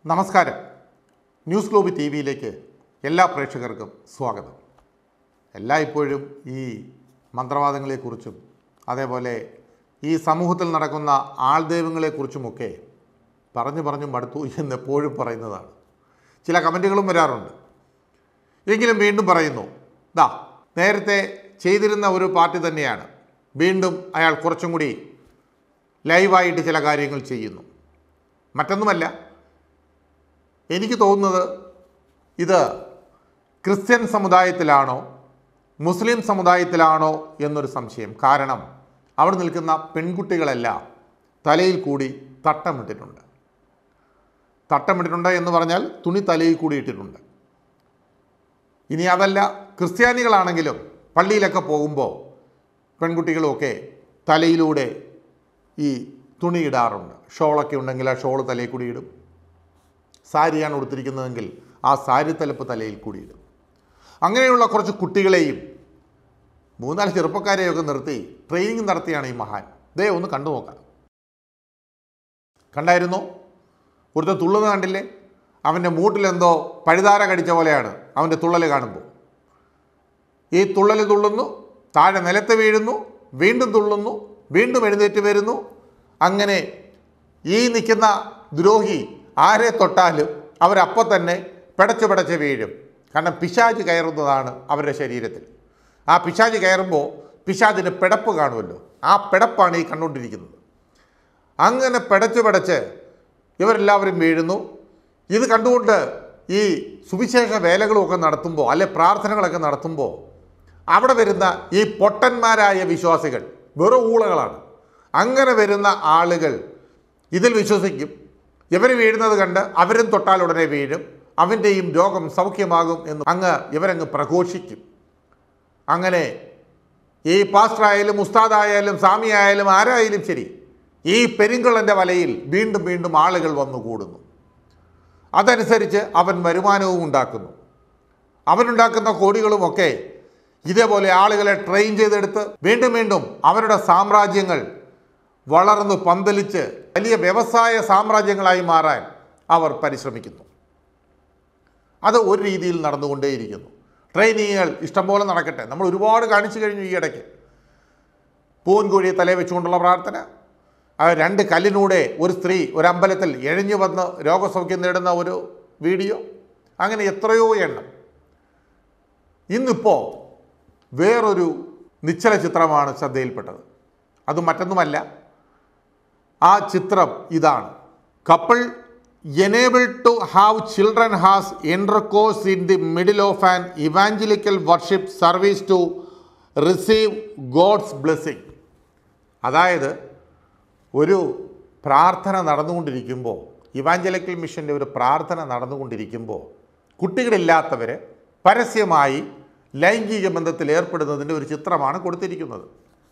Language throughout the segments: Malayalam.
നമസ്കാരം ന്യൂസ് ഗ്ലോബ് ടി വിയിലേക്ക് എല്ലാ പ്രേക്ഷകർക്കും സ്വാഗതം എല്ലായ്പ്പോഴും ഈ മന്ത്രവാദങ്ങളെക്കുറിച്ചും അതേപോലെ ഈ സമൂഹത്തിൽ നടക്കുന്ന ആൾദൈവങ്ങളെക്കുറിച്ചുമൊക്കെ പറഞ്ഞു പറഞ്ഞു മടുത്തു എന്ന് എപ്പോഴും പറയുന്നതാണ് ചില കമൻറ്റുകളും വരാറുണ്ട് എങ്കിലും വീണ്ടും പറയുന്നു ദാ നേരത്തെ ചെയ്തിരുന്ന ഒരു പാർട്ടി തന്നെയാണ് വീണ്ടും അയാൾ കുറച്ചും കൂടി ലൈവായിട്ട് ചില കാര്യങ്ങൾ ചെയ്യുന്നു മറ്റൊന്നുമല്ല എനിക്ക് തോന്നുന്നത് ഇത് ക്രിസ്ത്യൻ സമുദായത്തിലാണോ മുസ്ലിം സമുദായത്തിലാണോ എന്നൊരു സംശയം കാരണം അവിടെ നിൽക്കുന്ന പെൺകുട്ടികളെല്ലാം തലയിൽ കൂടി തട്ടമിട്ടിട്ടുണ്ട് തട്ടമിട്ടിട്ടുണ്ട് എന്ന് പറഞ്ഞാൽ തുണി തലയിൽ കൂടി ഇട്ടിട്ടുണ്ട് ഇനി അതല്ല ക്രിസ്ത്യാനികളാണെങ്കിലും പള്ളിയിലൊക്കെ പോകുമ്പോൾ പെൺകുട്ടികളുമൊക്കെ തലയിലൂടെ ഈ തുണി ഇടാറുണ്ട് ഷോളൊക്കെ ഉണ്ടെങ്കിൽ ആ ഷോൾ തലയിൽ കൂടി ഇടും സാരിയാണ് ഉടുത്തിരിക്കുന്നതെങ്കിൽ ആ സാരി തലപ്പ് തലയിൽ കൂടി ഇടും അങ്ങനെയുള്ള കുറച്ച് കുട്ടികളെയും മൂന്നാല് ചെറുപ്പക്കാരെയൊക്കെ നിർത്തി ട്രെയിനിങ് നടത്തിയാണ് ഈ മഹാൻ ദേ ഒന്ന് കണ്ടു നോക്കാം കണ്ടായിരുന്നോ ഒരുത്തൻ തുള്ളുന്ന കണ്ടില്ലേ അവൻ്റെ മൂട്ടിലെന്തോ പഴുതാര കടിച്ച പോലെയാണ് അവൻ്റെ തുള്ളൽ കാണുമ്പോൾ ഈ തുള്ളൽ തുള്ളുന്നു താഴെ നിലത്ത് വീഴുന്നു വീണ്ടും തുള്ളുന്നു വീണ്ടും എഴുന്നേറ്റ് വരുന്നു അങ്ങനെ ഈ നിൽക്കുന്ന ദ്രോഹി ആരെ തൊട്ടാലും അവരപ്പോൾ തന്നെ പിടച്ച് പിടച്ച് വീഴും കാരണം പിശാജ് കയറുന്നതാണ് അവരുടെ ശരീരത്തിൽ ആ പിശാജ് കയറുമ്പോൾ പിശാജിന് പിടപ്പ് കാണുമല്ലോ ആ പിടപ്പാണ് ഈ കണ്ടുകൊണ്ടിരിക്കുന്നത് അങ്ങനെ പിടച്ച് പിടച്ച് ഇവരെല്ലാവരും വീഴുന്നു ഇത് കണ്ടുകൊണ്ട് ഈ സുവിശേഷ വേലകളുമൊക്കെ നടത്തുമ്പോൾ അല്ലെ പ്രാർത്ഥനകളൊക്കെ നടത്തുമ്പോൾ അവിടെ വരുന്ന ഈ പൊട്ടന്മാരായ വിശ്വാസികൾ വെറും ഊളകളാണ് അങ്ങനെ വരുന്ന ആളുകൾ ഇതിൽ വിശ്വസിക്കും ഇവർ വീഴുന്നത് കണ്ട് അവരും തൊട്ടാൽ ഉടനെ വീഴും അവൻ്റെയും രോഗം സൗഖ്യമാകും എന്ന് അങ്ങ് ഇവരങ്ങ് പ്രഘോഷിക്കും അങ്ങനെ ഈ പാസ്റ്ററായാലും ഉസ്താദായാലും സ്വാമിയായാലും ആരായാലും ശരി ഈ പെരിങ്കളൻ്റെ വലയിൽ വീണ്ടും വീണ്ടും ആളുകൾ വന്നു കൂടുന്നു അതനുസരിച്ച് അവൻ വരുമാനവും ഉണ്ടാക്കുന്നു അവനുണ്ടാക്കുന്ന കോടികളുമൊക്കെ ഇതേപോലെ ആളുകളെ ട്രെയിൻ ചെയ്തെടുത്ത് വീണ്ടും വീണ്ടും അവരുടെ സാമ്രാജ്യങ്ങൾ വളർന്നു പന്തലിച്ച് വലിയ വ്യവസായ സാമ്രാജ്യങ്ങളായി മാറാൻ അവർ പരിശ്രമിക്കുന്നു അത് ഒരു രീതിയിൽ നടന്നുകൊണ്ടേയിരിക്കുന്നു ട്രെയിനിങ്ങുകൾ ഇഷ്ടംപോലെ നടക്കട്ടെ നമ്മൾ ഒരുപാട് കാണിച്ചു കഴിഞ്ഞു ഈ ഇടയ്ക്ക് പൂവൻകോഴിയെ തലേ വെച്ചുകൊണ്ടുള്ള പ്രാർത്ഥന ആ രണ്ട് കല്ലിനൂടെ ഒരു സ്ത്രീ ഒരു അമ്പലത്തിൽ എഴഞ്ഞു വന്ന് രോഗസൗഖ്യം നേടുന്ന ഒരു വീഡിയോ അങ്ങനെ എത്രയോ എണ്ണം ഇന്നിപ്പോൾ വേറൊരു നിശ്ചല ചിത്രമാണ് ശ്രദ്ധയിൽപ്പെട്ടത് അത് മറ്റൊന്നുമല്ല ആ ചിത്രം ഇതാണ് couple enable to have children has എൻട്രക്കോസ് in the middle of an evangelical worship service to receive God's blessing അതായത് ഒരു പ്രാർത്ഥന നടന്നുകൊണ്ടിരിക്കുമ്പോൾ ഇവാഞ്ചലിക്കൽ മിഷൻ്റെ ഒരു പ്രാർത്ഥന നടന്നുകൊണ്ടിരിക്കുമ്പോൾ കുട്ടികളില്ലാത്തവർ പരസ്യമായി ലൈംഗിക ബന്ധത്തിൽ ഏർപ്പെടുന്നതിൻ്റെ ഒരു ചിത്രമാണ് കൊടുത്തിരിക്കുന്നത്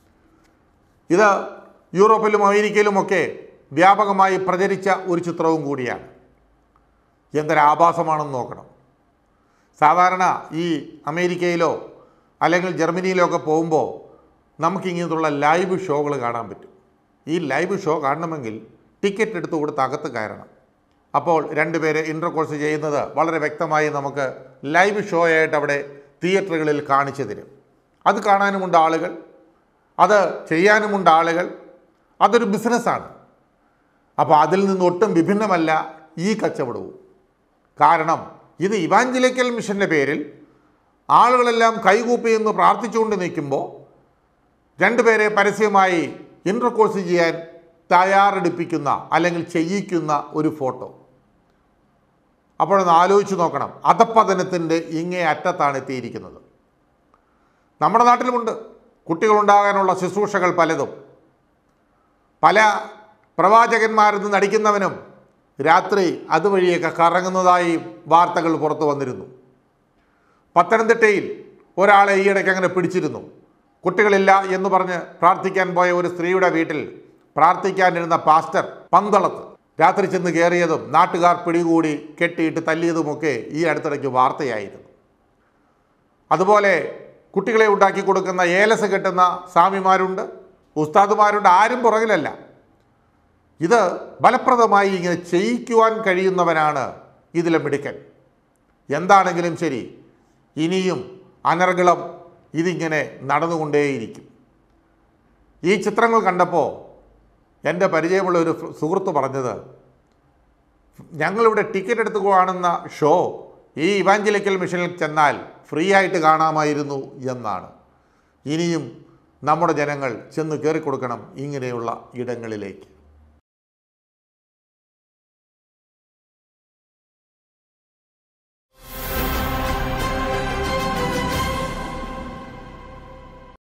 ഇത് യൂറോപ്പിലും അമേരിക്കയിലുമൊക്കെ വ്യാപകമായി പ്രചരിച്ച ഒരു ചിത്രവും കൂടിയാണ് എന്തൊരാഭാസമാണെന്ന് നോക്കണം സാധാരണ ഈ അമേരിക്കയിലോ അല്ലെങ്കിൽ ജർമ്മനിയിലോ ഒക്കെ പോകുമ്പോൾ നമുക്കിങ്ങനത്തുള്ള ലൈവ് ഷോകൾ കാണാൻ പറ്റും ഈ ലൈവ് ഷോ കാണണമെങ്കിൽ ടിക്കറ്റ് എടുത്ത് കൊടുത്ത് അകത്ത് കയറണം അപ്പോൾ രണ്ടുപേരെ ഇൻ്റർകോഴ്സ് ചെയ്യുന്നത് വളരെ വ്യക്തമായി നമുക്ക് ലൈവ് ഷോ ആയിട്ട് അവിടെ തിയേറ്ററുകളിൽ കാണിച്ചു തരും അത് കാണാനുമുണ്ട് ആളുകൾ അത് ചെയ്യാനുമുണ്ട് ആളുകൾ അതൊരു ബിസിനസ്സാണ് അപ്പോൾ അതിൽ നിന്ന് ഒട്ടും വിഭിന്നമല്ല ഈ കച്ചവടവും കാരണം ഇത് ഇവാഞ്ചലിക്കൽ മിഷൻ്റെ പേരിൽ ആളുകളെല്ലാം കൈകൂപ്പി എന്ന് പ്രാർത്ഥിച്ചുകൊണ്ട് നിൽക്കുമ്പോൾ രണ്ടുപേരെ പരസ്യമായി ഇൻ്റർകോഴ്സ് ചെയ്യാൻ തയ്യാറെടുപ്പിക്കുന്ന അല്ലെങ്കിൽ ചെയ്യിക്കുന്ന ഒരു ഫോട്ടോ അപ്പോഴൊന്ന് ആലോചിച്ച് നോക്കണം അധപ്പതനത്തിൻ്റെ ഇങ്ങേ അറ്റത്താണ് എത്തിയിരിക്കുന്നത് നമ്മുടെ നാട്ടിലുമുണ്ട് കുട്ടികളുണ്ടാകാനുള്ള ശുശ്രൂഷകൾ പലതും പല പ്രവാചകന്മാരിൽ നിന്ന് നടിക്കുന്നവനും രാത്രി അതുവഴിയൊക്കെ കറങ്ങുന്നതായി വാർത്തകൾ പുറത്തു വന്നിരുന്നു പത്തനംതിട്ടയിൽ ഒരാളെ ഈയിടയ്ക്ക് അങ്ങനെ പിടിച്ചിരുന്നു കുട്ടികളില്ല എന്ന് പറഞ്ഞ് പ്രാർത്ഥിക്കാൻ പോയ ഒരു സ്ത്രീയുടെ വീട്ടിൽ പ്രാർത്ഥിക്കാനിരുന്ന പാസ്റ്റർ പന്തളത്ത് രാത്രി ചെന്ന് കയറിയതും നാട്ടുകാർ പിടികൂടി കെട്ടിയിട്ട് തല്ലിയതുമൊക്കെ ഈ അടുത്തിടയ്ക്ക് വാർത്തയായിരുന്നു അതുപോലെ കുട്ടികളെ ഉണ്ടാക്കി കൊടുക്കുന്ന ഏലസ് കെട്ടുന്ന സ്വാമിമാരുണ്ട് ഉസ്താദുമാരുണ്ട് ആരും പുറകിലല്ല ഇത് ഫലപ്രദമായി ഇങ്ങനെ ചെയ്യിക്കുവാൻ കഴിയുന്നവനാണ് ഇതിലെ മിടുക്കൻ എന്താണെങ്കിലും ശരി ഇനിയും അനർഗളം ഇതിങ്ങനെ നടന്നുകൊണ്ടേയിരിക്കും ഈ ചിത്രങ്ങൾ കണ്ടപ്പോൾ എൻ്റെ പരിചയമുള്ള ഒരു സുഹൃത്ത് പറഞ്ഞത് ഞങ്ങളിവിടെ ടിക്കറ്റ് എടുത്ത് കാണുന്ന ഷോ ഈ ഇവാഞ്ചലിക്കൽ മിഷനിൽ ചെന്നാൽ ഫ്രീ ആയിട്ട് കാണാമായിരുന്നു എന്നാണ് ഇനിയും നമ്മുടെ ജനങ്ങൾ ചെന്ന് കയറിക്കൊടുക്കണം ഇങ്ങനെയുള്ള ഇടങ്ങളിലേക്ക്